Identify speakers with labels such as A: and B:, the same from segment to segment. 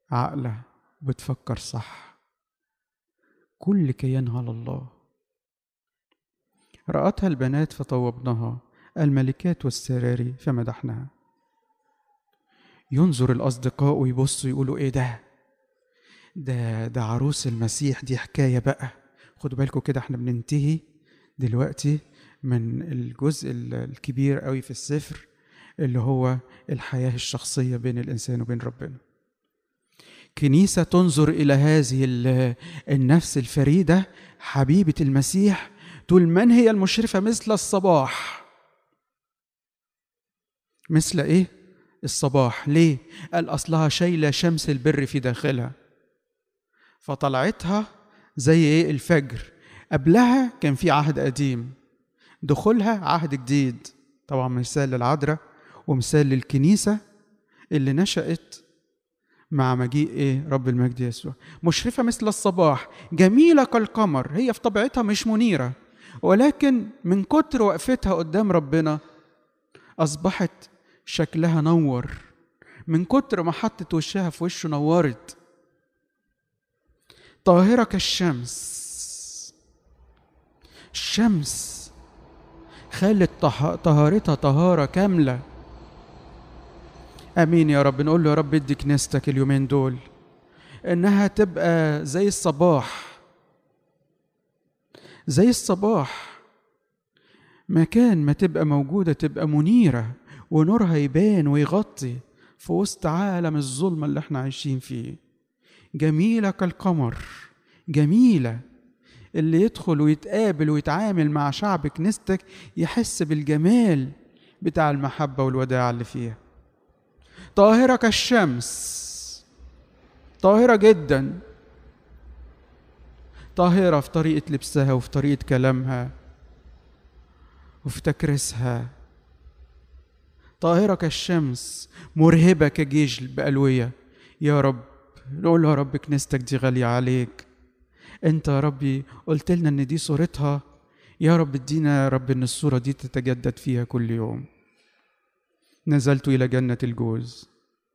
A: عاقلة وبتفكر صح كل كيانها لله رأتها البنات فطوبناها الملكات والسراري فمدحناها ينظر الأصدقاء ويبصوا يقولوا إيه ده ده ده عروس المسيح دي حكاية بقى خدوا بالكم كده احنا بننتهي دلوقتي من الجزء الكبير قوي في السفر اللي هو الحياة الشخصية بين الإنسان وبين ربنا كنيسة تنظر إلى هذه النفس الفريدة حبيبة المسيح تقول من هي المشرفة مثل الصباح مثل إيه؟ الصباح ليه؟ قال أصلها شايلة شمس البر في داخلها فطلعتها زي إيه الفجر قبلها كان في عهد قديم دخولها عهد جديد طبعا مثال للعذراء ومثال للكنيسة اللي نشأت مع مجيء ايه رب المجد يسوع مشرفة مثل الصباح جميلة كالقمر هي في طبيعتها مش منيرة ولكن من كتر وقفتها قدام ربنا أصبحت شكلها نور من كتر ما حطت وشها في وشه نورت طاهرة كالشمس الشمس خلت طهارتها طهارة كاملة امين يا رب نقول له يا رب ادي كنيستك اليومين دول انها تبقى زي الصباح زي الصباح مكان ما تبقى موجوده تبقى منيره ونورها يبان ويغطي في وسط عالم الظلمه اللي احنا عايشين فيه جميله كالقمر جميله اللي يدخل ويتقابل ويتعامل مع شعب كنيستك يحس بالجمال بتاع المحبه والوداع اللي فيها طاهرة كالشمس طاهرة جدا طاهرة في طريقة لبسها وفي طريقة كلامها وفي تكريسها طاهرة كالشمس مرهبة كجيش بألوية يا رب نقول يا رب كنيستك دي غالية عليك انت يا ربي قلت لنا ان دي صورتها يا رب ادينا يا رب ان الصورة دي تتجدد فيها كل يوم نزلت إلى جنة الجوز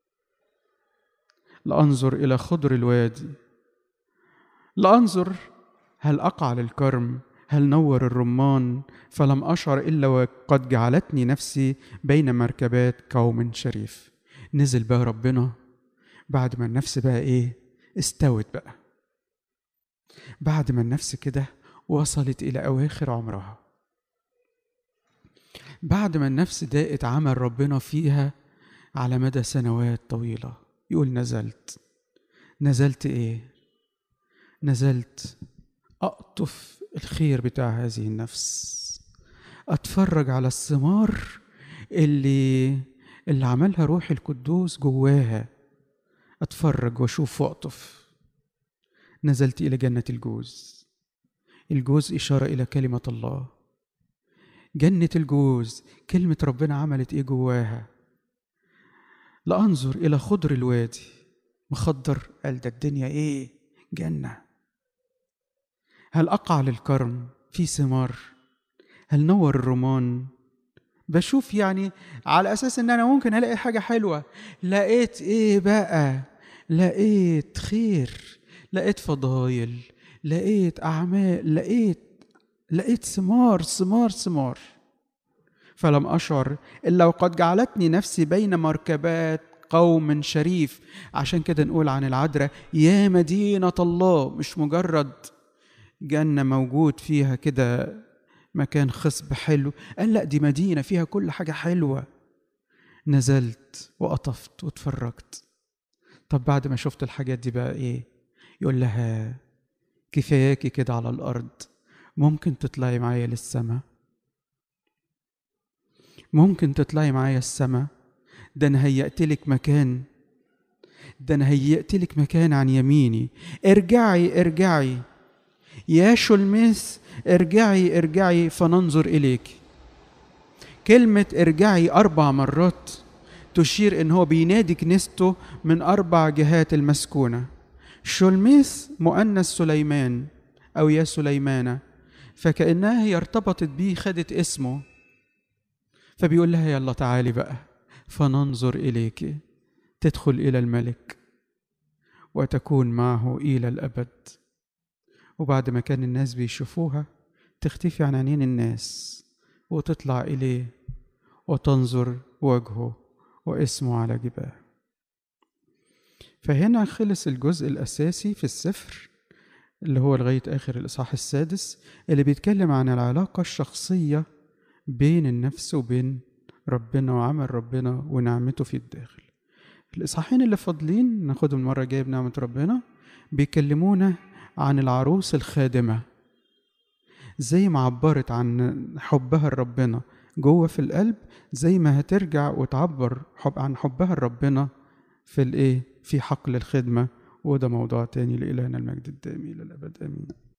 A: لأنظر إلى خضر الوادي لأنظر هل أقع للكرم هل نور الرمان فلم أشعر إلا وقد جعلتني نفسي بين مركبات قوم شريف نزل بقى ربنا بعد ما النفس بقى إيه استوت بقى بعد ما النفس كده وصلت إلى أواخر عمرها بعد ما النفس داقت عمل ربنا فيها على مدى سنوات طويلة يقول نزلت نزلت ايه نزلت أقطف الخير بتاع هذه النفس أتفرج على الثمار اللي اللي عملها روح القدوس جواها أتفرج وأشوف وأقطف نزلت إلى جنة الجوز الجوز إشارة إلى كلمة الله جنة الجوز كلمة ربنا عملت إيه جواها لأنظر إلى خضر الوادي مخضر قال ده الدنيا إيه جنة هل أقع للكرم في ثمار هل نور الرمان بشوف يعني على أساس إن أنا ممكن ألاقي حاجة حلوة لقيت إيه بقى لقيت خير لقيت فضايل لقيت أعمال لقيت لقيت ثمار ثمار ثمار فلم أشعر إلا وقد جعلتني نفسي بين مركبات قوم شريف عشان كده نقول عن العذراء يا مدينة الله مش مجرد جنة موجود فيها كده مكان خصب حلو قال لا دي مدينة فيها كل حاجة حلوة نزلت وقطفت واتفرجت طب بعد ما شفت الحاجات دي بقى ايه يقول لها كفاياكي كده على الأرض ممكن تطلعي معايا للسماء ممكن تطلعي معايا السماء ده انا هيأت لك مكان ده انا هيأت لك مكان عن يميني ارجعي ارجعي يا شلميس ارجعي ارجعي فننظر اليك كلمة ارجعي أربع مرات تشير إن هو بينادي كنيسته من أربع جهات المسكونة شلميس مؤنث سليمان أو يا سليمانة فكأنها هي ارتبطت بيه خدت اسمه فبيقول لها يلا تعالي بقى فننظر إليك تدخل إلى الملك وتكون معه إلى الأبد وبعد ما كان الناس بيشوفوها تختفي عن عينين الناس وتطلع إليه وتنظر وجهه واسمه على جباه فهنا خلص الجزء الأساسي في السفر اللي هو لغاية آخر الإصحاح السادس اللي بيتكلم عن العلاقة الشخصية بين النفس وبين ربنا وعمل ربنا ونعمته في الداخل الإصحاحين اللي فاضلين ناخدهم المرة الجاية بنعمة ربنا بيكلمونا عن العروس الخادمة زي ما عبرت عن حبها لربنا جوه في القلب زي ما هترجع وتعبر حب عن حبها لربنا في الايه في حقل الخدمه وده موضوع تاني لإلهنا المجد الدائم إلى الأبد آمين